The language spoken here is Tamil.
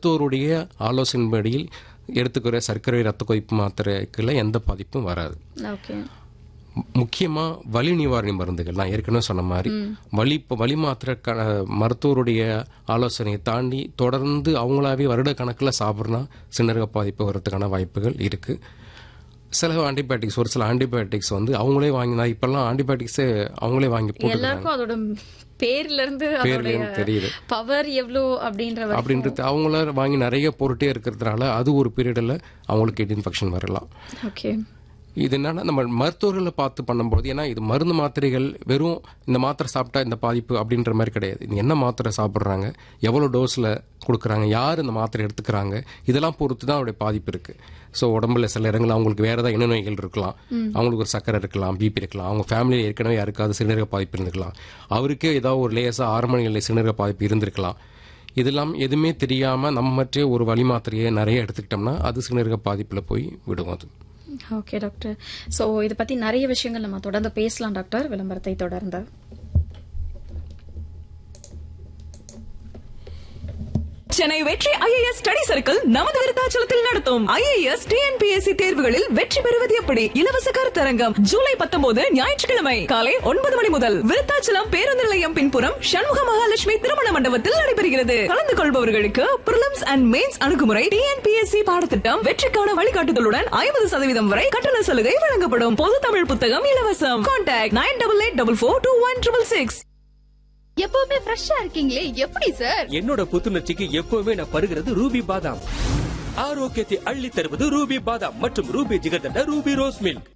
மருத்துவருடைய ஆலோசனைப்படியில் எடுத்துக்கிற சர்க்கரை ரத்த கொதிப்பு மாத்திரைக்குள்ள எந்த பாதிப்பும் வராது ஓகே முக்கியமாக வலி நிவாரணி மருந்துகள் நான் ஏற்கனவே சொன்ன மாதிரி வலி இப்போ வலி மாத்திரை க மருத்துவருடைய ஆலோசனையை தாண்டி தொடர்ந்து அவங்களாவே வருட கணக்கில் சாப்பிட்றனா சின்னரக பாதிப்பு வர்றதுக்கான வாய்ப்புகள் இருக்குது சில ஆன்டிபயோட்டிக்ஸ் ஒரு சில ஆன்டிபயோட்டிக்ஸ் வந்து அவங்களே வாங்கினா இப்போல்லாம் ஆன்டிபயோட்டிக்ஸே அவங்களே வாங்கி போட்டு எல்லாருக்கும் அதோட பேர்ல இருந்து அதோடைய பேர்லேயும் தெரியுது பவர் எவ்வளோ அப்படின்ற வரைக்கும் அப்படின்றது அவங்கள வாங்கி நிறைய பொருட்டே இருக்கிறதுனால அது ஒரு பீரியடில் அவங்களுக்கு கிட் இன்ஃபெக்ஷன் வரலாம் ஓகே இது என்னன்னா நம்ம மருத்துவர்களை பார்த்து பண்ணும்போது ஏன்னா இது மருந்து மாத்திரைகள் வெறும் இந்த மாத்திரை சாப்பிட்டா இந்த பாதிப்பு அப்படின்ற மாதிரி கிடையாது இது என்ன மாத்திரை சாப்பிட்றாங்க எவ்வளோ டோஸில் கொடுக்குறாங்க யார் இந்த மாத்திரை எடுத்துக்கிறாங்க இதெல்லாம் பொறுத்து தான் அவருடைய பாதிப்பு இருக்குது ஸோ உடம்புல சில இடங்கள் அவங்களுக்கு வேறு ஏதாவது இனநோய்கள் இருக்கலாம் அவங்களுக்கு ஒரு சக்கரை இருக்கலாம் பிபி இருக்கலாம் அவங்க ஃபேமிலியில் ஏற்கனவே யாருக்காவது சிறுநீரக பாதிப்பு இருந்திருக்கலாம் அவருக்கே ஏதாவது ஒரு லேசாக ஆரம்ப நிலையில் சிறுநீரக பாதிப்பு இருந்திருக்கலாம் இதெல்லாம் எதுவுமே தெரியாமல் நம்ம மற்றே ஒரு வழி மாத்திரையை நிறைய எடுத்துக்கிட்டோம்னா அது சிறுநீரக பாதிப்பில் போய் விடும் அது ஓகே டாக்டர் ஸோ இதை பத்தி நிறைய விஷயங்கள் நம்ம தொடர்ந்து பேசலாம் டாக்டர் விளம்பரத்தை தொடர்ந்து சென்னை வெற்றி ஐஏஎஸ் ஸ்டடி சர்க்கிள் நமது விருத்தாச்சலத்தில் நடத்தும் ஐஏஎஸ் டிஎன்பிஎஸ்சி தேர்வுகளில் வெற்றி பெறுவது எப்படி இலவச கருத்தரங்கம் ஜூலை பத்தொன்பது ஞாயிற்றுக்கிழமை காலை ஒன்பது மணி முதல் விருத்தாச்சலம் பேருந்து நிலையம் பின்புறம் சண்முக மகாலட்சுமி திருமண மண்டபத்தில் நடைபெறுகிறது கலந்து கொள்பவர்களுக்கு பிரிலிம்ஸ் அண்ட் மெயின்ஸ் அணுகுமுறை டிஎன்பிஎஸ்சி பாடத்திட்டம் வெற்றிக்கான வழிகாட்டுதலுடன் ஐம்பது சதவீதம் வரை கட்டண சலுகை வழங்கப்படும் பொது தமிழ் புத்தகம் இலவசம் contact nine double eight double four two one triple six எப்பவுமே ஃப்ரெஷ்ஷா இருக்கீங்களே எப்படி சார் என்னோட புத்துணர்ச்சிக்கு எப்பவுமே நான் பருகிறது ரூபி பாதாம் ஆரோக்கியத்தை அள்ளி தருவது ரூபி பாதாம் மற்றும் Ruby jigarthanda Ruby rose milk